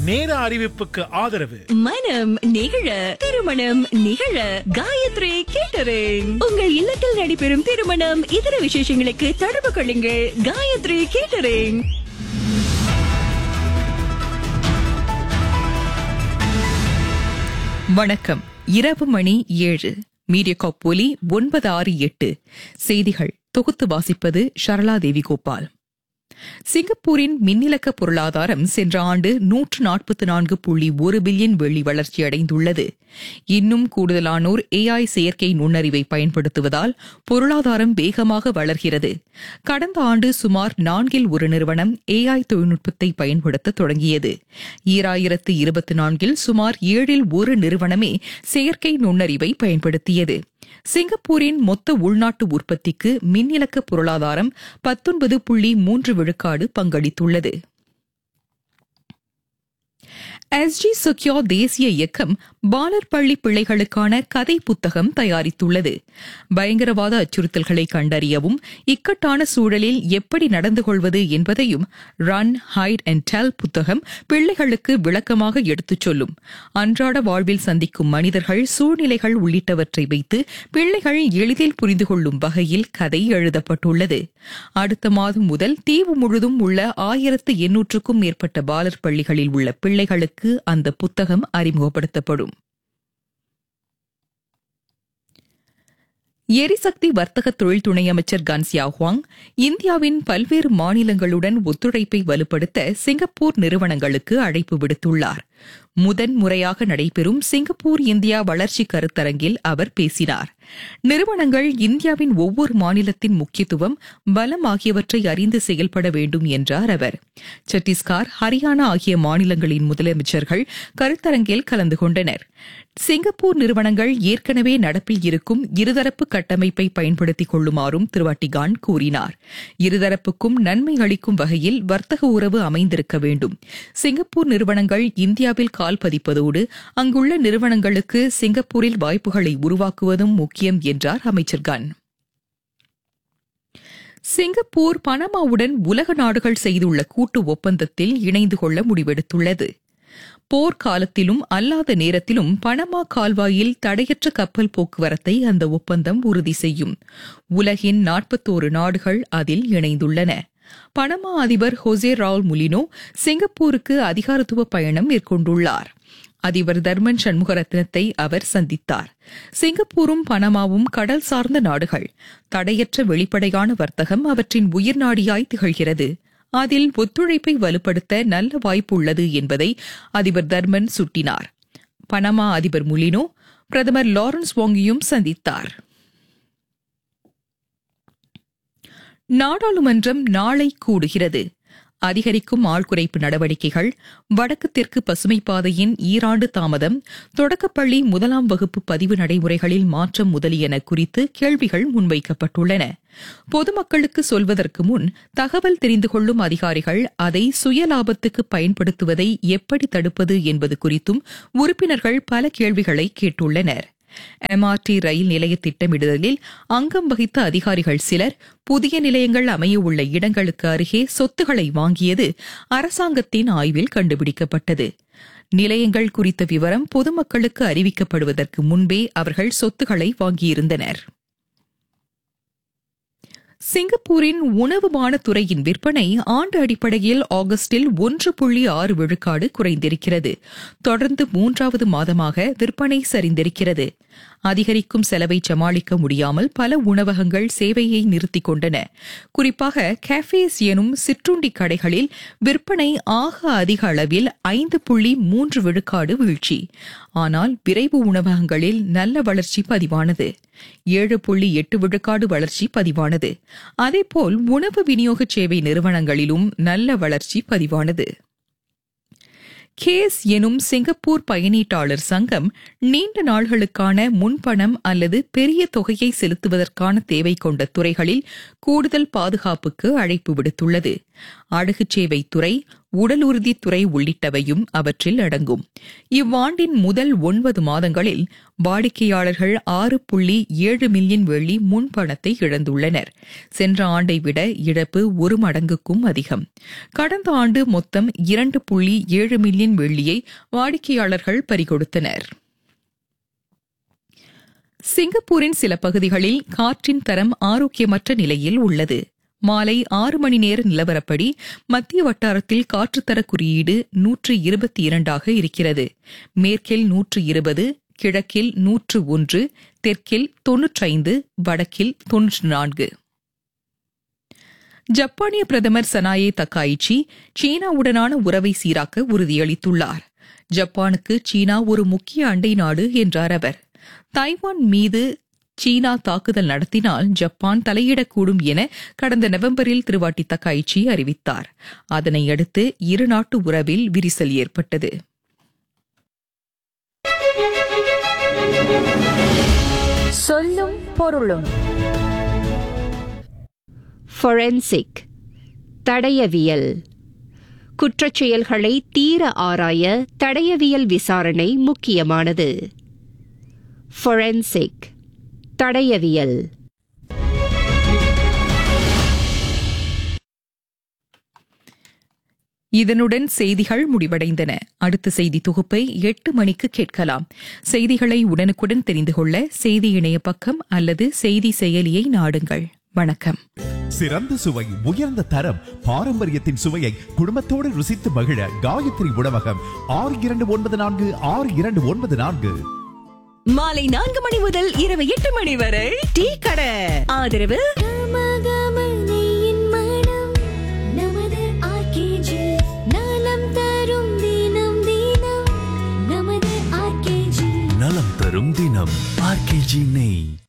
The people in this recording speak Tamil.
நேர அறிவிப்புக்கு ஆதரவு மனம் நிகழ திருமணம் நிகழ காயத்ரி கேட்டரிங் உங்கள் இல்லத்தில் நடைபெறும் திருமணம் இதர விசேஷங்களுக்கு தொடர்பு கொள்ளுங்கள் காயத்ரி கேட்டரிங் வணக்கம் இரவு மணி ஏழு மீடியகாப் ஒலி ஒன்பது ஆறு எட்டு செய்திகள் தொகுத்து வாசிப்பது ஷரளா தேவி கோபால் சிங்கப்பூரின் மின்னிலக்க பொருளாதாரம் சென்ற ஆண்டு நூற்று நாற்பத்தி நான்கு புள்ளி ஒரு பில்லியன் வெள்ளி வளர்ச்சி அடைந்துள்ளது இன்னும் கூடுதலானோர் ஏஐ செயற்கை நுண்ணறிவை பயன்படுத்துவதால் பொருளாதாரம் வேகமாக வளர்கிறது கடந்த ஆண்டு சுமார் நான்கில் ஒரு நிறுவனம் ஏஐ தொழில்நுட்பத்தை பயன்படுத்த தொடங்கியது ஈராயிரத்து இருபத்தி நான்கில் சுமார் ஏழில் ஒரு நிறுவனமே செயற்கை நுண்ணறிவை பயன்படுத்தியது சிங்கப்பூரின் மொத்த உள்நாட்டு உற்பத்திக்கு மின்னிலக்க பொருளாதாரம் பத்தொன்பது புள்ளி மூன்று விழுக்காடு பங்களித்துள்ளது எஸ்ஜி சுக்யோ தேசிய இயக்கம் பாலர் பள்ளி பிள்ளைகளுக்கான கதை புத்தகம் தயாரித்துள்ளது பயங்கரவாத அச்சுறுத்தல்களை கண்டறியவும் இக்கட்டான சூழலில் எப்படி நடந்து கொள்வது என்பதையும் ரன் ஹைட் அண்ட் டெல் புத்தகம் பிள்ளைகளுக்கு விளக்கமாக எடுத்துச் சொல்லும் அன்றாட வாழ்வில் சந்திக்கும் மனிதர்கள் சூழ்நிலைகள் உள்ளிட்டவற்றை வைத்து பிள்ளைகள் எளிதில் புரிந்து கொள்ளும் வகையில் கதை எழுதப்பட்டுள்ளது அடுத்த மாதம் முதல் தீவு முழுதும் உள்ள ஆயிரத்து எண்ணூற்றுக்கும் மேற்பட்ட பாலர் பள்ளிகளில் உள்ள பிள்ளைகளுக்கு அந்த புத்தகம் அறிமுகப்படுத்தப்படும் எரிசக்தி வர்த்தக தொழில் துணை அமைச்சர் கன் சியாஹுவாங் இந்தியாவின் பல்வேறு மாநிலங்களுடன் ஒத்துழைப்பை வலுப்படுத்த சிங்கப்பூர் நிறுவனங்களுக்கு அழைப்பு விடுத்துள்ளார் முதன் முறையாக நடைபெறும் சிங்கப்பூர் இந்தியா வளர்ச்சி கருத்தரங்கில் அவர் பேசினார் நிறுவனங்கள் இந்தியாவின் ஒவ்வொரு மாநிலத்தின் முக்கியத்துவம் பலம் ஆகியவற்றை அறிந்து செயல்பட வேண்டும் என்றார் அவர் சத்தீஸ்கர் ஹரியானா ஆகிய மாநிலங்களின் முதலமைச்சர்கள் கருத்தரங்கில் கலந்து கொண்டனர் சிங்கப்பூர் நிறுவனங்கள் ஏற்கனவே நடப்பில் இருக்கும் இருதரப்பு கட்டமைப்பை பயன்படுத்திக் கொள்ளுமாறும் திரு வட்டிகான் கூறினார் இருதரப்புக்கும் நன்மை அளிக்கும் வகையில் வர்த்தக உறவு அமைந்திருக்க வேண்டும் சிங்கப்பூர் நிறுவனங்கள் இந்தியாவில் கால் பதிப்பதோடு அங்குள்ள நிறுவனங்களுக்கு சிங்கப்பூரில் வாய்ப்புகளை உருவாக்குவதும் முக்கியம் என்றார் அமைச்சர் கன் சிங்கப்பூர் பனமாவுடன் உலக நாடுகள் செய்துள்ள கூட்டு ஒப்பந்தத்தில் இணைந்து கொள்ள முடிவெடுத்துள்ளது போர்க்காலத்திலும் அல்லாத நேரத்திலும் பனமா கால்வாயில் தடையற்ற கப்பல் போக்குவரத்தை அந்த ஒப்பந்தம் உறுதி செய்யும் உலகின் நாற்பத்தோரு நாடுகள் அதில் இணைந்துள்ளன பனமா அதிபர் ஹொசே ராவல் முலினோ சிங்கப்பூருக்கு அதிகாரத்துவ பயணம் மேற்கொண்டுள்ளார் அதிபர் தர்மன் சண்முகரத்னத்தை அவர் சந்தித்தார் சிங்கப்பூரும் பனமாவும் கடல் சார்ந்த நாடுகள் தடையற்ற வெளிப்படையான வர்த்தகம் அவற்றின் உயிர்நாடியாய் திகழ்கிறது அதில் ஒத்துழைப்பை வலுப்படுத்த நல்ல வாய்ப்பு உள்ளது என்பதை அதிபர் தர்மன் சுட்டினார் பனமா அதிபர் முலினோ பிரதமர் லாரன்ஸ் வாங்கியும் சந்தித்தார் நாடாளுமன்றம் நாளை கூடுகிறது அதிகரிக்கும் ஆள் குறைப்பு நடவடிக்கைகள் வடக்கு தெற்கு பசுமை பாதையின் ஈராண்டு தாமதம் தொடக்கப்பள்ளி முதலாம் வகுப்பு பதிவு நடைமுறைகளில் மாற்றம் முதலியன குறித்து கேள்விகள் முன்வைக்கப்பட்டுள்ளன பொதுமக்களுக்கு சொல்வதற்கு முன் தகவல் தெரிந்து கொள்ளும் அதிகாரிகள் அதை சுய லாபத்துக்கு பயன்படுத்துவதை எப்படி தடுப்பது என்பது குறித்தும் உறுப்பினர்கள் பல கேள்விகளை கேட்டுள்ளனர் எம்ஆர்டி ரயில் நிலைய திட்டமிடுதலில் அங்கம் வகித்த அதிகாரிகள் சிலர் புதிய நிலையங்கள் அமைய உள்ள இடங்களுக்கு அருகே சொத்துக்களை வாங்கியது அரசாங்கத்தின் ஆய்வில் கண்டுபிடிக்கப்பட்டது நிலையங்கள் குறித்த விவரம் பொதுமக்களுக்கு அறிவிக்கப்படுவதற்கு முன்பே அவர்கள் சொத்துக்களை வாங்கியிருந்தனர் சிங்கப்பூரின் உணவுமான துறையின் விற்பனை ஆண்டு அடிப்படையில் ஆகஸ்டில் ஒன்று புள்ளி ஆறு விழுக்காடு குறைந்திருக்கிறது தொடர்ந்து மூன்றாவது மாதமாக விற்பனை சரிந்திருக்கிறது அதிகரிக்கும் செலவை சமாளிக்க முடியாமல் பல உணவகங்கள் சேவையை நிறுத்திக் கொண்டன குறிப்பாக கேஃபேஸ் எனும் சிற்றுண்டி கடைகளில் விற்பனை ஆக அதிக அளவில் ஐந்து புள்ளி மூன்று விழுக்காடு வீழ்ச்சி ஆனால் விரைவு உணவகங்களில் நல்ல வளர்ச்சி பதிவானது ஏழு புள்ளி எட்டு விழுக்காடு வளர்ச்சி பதிவானது அதேபோல் உணவு விநியோக சேவை நிறுவனங்களிலும் நல்ல வளர்ச்சி பதிவானது கேஸ் எனும் சிங்கப்பூர் பயணீட்டாளர் சங்கம் நீண்ட நாள்களுக்கான முன்பணம் அல்லது பெரிய தொகையை செலுத்துவதற்கான தேவை கொண்ட துறைகளில் கூடுதல் பாதுகாப்புக்கு அழைப்பு விடுத்துள்ளது அழகுச்சேவை துறை உடலுறுதித் துறை உள்ளிட்டவையும் அவற்றில் அடங்கும் இவ்வாண்டின் முதல் ஒன்பது மாதங்களில் வாடிக்கையாளர்கள் ஆறு புள்ளி ஏழு மில்லியன் வெள்ளி முன்பணத்தை இழந்துள்ளனர் சென்ற ஆண்டை விட இழப்பு ஒரு மடங்குக்கும் அதிகம் கடந்த ஆண்டு மொத்தம் இரண்டு புள்ளி ஏழு மில்லியன் வெள்ளியை வாடிக்கையாளர்கள் பறிகொடுத்தனர் சிங்கப்பூரின் சில பகுதிகளில் காற்றின் தரம் ஆரோக்கியமற்ற நிலையில் உள்ளது மாலை ஆறு மணி நேர நிலவரப்படி மத்திய வட்டாரத்தில் காற்றுத்தர குறியீடு நூற்று இருபத்தி இரண்டாக இருக்கிறது மேற்கில் நூற்று இருபது கிழக்கில் நூற்று ஒன்று தெற்கில் தொன்னூற்றைந்து வடக்கில் தொன்னூற்று நான்கு ஜப்பானிய பிரதமர் சனாயே தக்காயிச்சி சீனாவுடனான உறவை சீராக்க உறுதியளித்துள்ளார் ஜப்பானுக்கு சீனா ஒரு முக்கிய அண்டை நாடு என்றார் அவர் தைவான் மீது சீனா தாக்குதல் நடத்தினால் ஜப்பான் தலையிடக்கூடும் என கடந்த நவம்பரில் திருவாட்டி தக்காயிச்சி அறிவித்தார் அதனை அடுத்து இரு நாட்டு உறவில் விரிசல் ஏற்பட்டது சொல்லும் பொருளும் ஃபொரென்சிக் தடயவியல் குற்றச் செயல்களை தீர ஆராய தடயவியல் விசாரணை முக்கியமானது ஃபொரென்சிக் தடயவியல் இதனுடன் செய்திகள் முடிவடைந்தன அடுத்த செய்தி தொகுப்பை எட்டு மணிக்கு கேட்கலாம் செய்திகளை உடனுக்குடன் தெரிந்து கொள்ள செய்தி இணைய பக்கம் அல்லது செய்தி செயலியை நாடுங்கள் வணக்கம் சிறந்த சுவை உயர்ந்த தரம் பாரம்பரியத்தின் சுவையை குடும்பத்தோடு ருசித்து மகிழ காயத்ரி உணவகம் ஆறு இரண்டு ஒன்பது நான்கு ஆறு இரண்டு ஒன்பது நான்கு மாலை நான்கு மணி முதல் இரவு எட்டு மணி வரை டீ கடை ஆதரவு கமகமனையின் மனம் நமது RKG. நலம் தரும் தினம் தினம் நமது RKG. நலம் தரும் தினம் ஆர்கேஜி நெய்